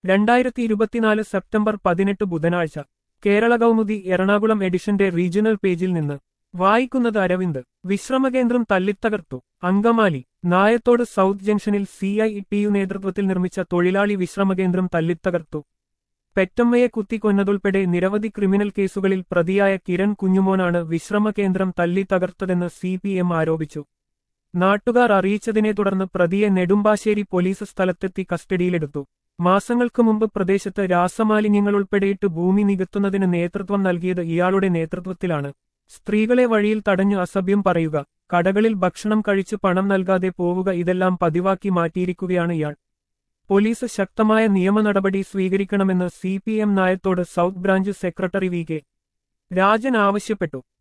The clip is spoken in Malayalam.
രണ്ടായിരത്തി ഇരുപത്തിനാല് സെപ്റ്റംബർ പതിനെട്ട് ബുധനാഴ്ച കേരള കൗമുദി എറണാകുളം എഡിഷന്റെ റീജിയണൽ പേജിൽ നിന്ന് വായിക്കുന്നത് അരവിന്ദ് വിശ്രമകേന്ദ്രം തല്ലിത്തകർത്തു അങ്കമാലി നായത്തോട് സൗത്ത് ജംഗ്ഷനിൽ സി ഐ ടി യു നേതൃത്വത്തിൽ നിർമ്മിച്ച തൊഴിലാളി വിശ്രമകേന്ദ്രം തല്ലിത്തകർത്തു പെറ്റമ്മയെ കുത്തിക്കൊന്നതുൾപ്പെടെ നിരവധി ക്രിമിനൽ കേസുകളിൽ പ്രതിയായ കിരൺ കുഞ്ഞുമോനാണ് വിശ്രമകേന്ദ്രം തല്ലി തകർത്തതെന്ന് സി പി എം ആരോപിച്ചു നാട്ടുകാർ അറിയിച്ചതിനെ തുടർന്ന് പ്രതിയെ നെടുമ്പാശ്ശേരി പോലീസ് സ്ഥലത്തെത്തി കസ്റ്റഡിയിലെടുത്തു മാസങ്ങൾക്ക് മുമ്പ് പ്രദേശത്ത് രാസമാലിന്യങ്ങൾ ഉൾപ്പെടെയിട്ട് ഭൂമി നികത്തുന്നതിന് നേതൃത്വം നൽകിയത് ഇയാളുടെ നേതൃത്വത്തിലാണ് സ്ത്രീകളെ വഴിയിൽ തടഞ്ഞു അസഭ്യം പറയുക കടകളിൽ ഭക്ഷണം കഴിച്ച് പണം നൽകാതെ പോവുക ഇതെല്ലാം പതിവാക്കി മാറ്റിയിരിക്കുകയാണ് ഇയാൾ പോലീസ് ശക്തമായ നിയമ നടപടി സ്വീകരിക്കണമെന്ന് C P M Nayathode south branch secretary V K Rajan ആവശ്യപ്പെട്ടു